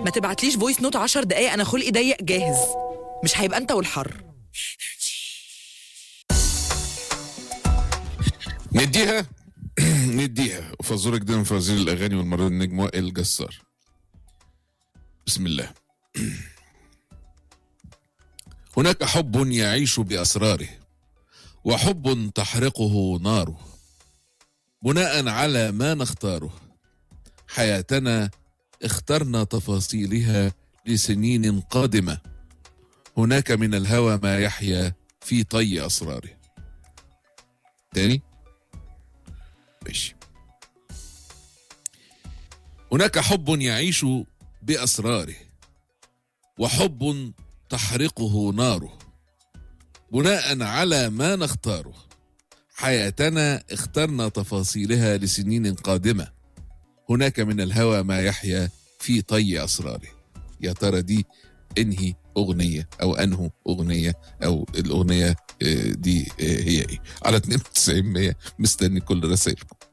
ما تبعتليش فويس نوت 10 دقايق انا خلقي ضيق جاهز مش هيبقى انت والحر نديها نديها وفزورة جدا من فوازير الأغاني والمرة دي النجم وائل جسار بسم الله هناك حب يعيش بأسراره وحب تحرقه ناره بناء على ما نختاره حياتنا اخترنا تفاصيلها لسنين قادمة هناك من الهوى ما يحيا في طي أسراره تاني ماشي هناك حب يعيش بأسراره وحب تحرقه ناره بناء على ما نختاره حياتنا اخترنا تفاصيلها لسنين قادمة هناك من الهوى ما يحيا في طي أسراره يا ترى دي انهي أغنية أو أنه أغنية أو الأغنية آه، دي آه، هي إيه على 92 100 مستني كل رسائلكم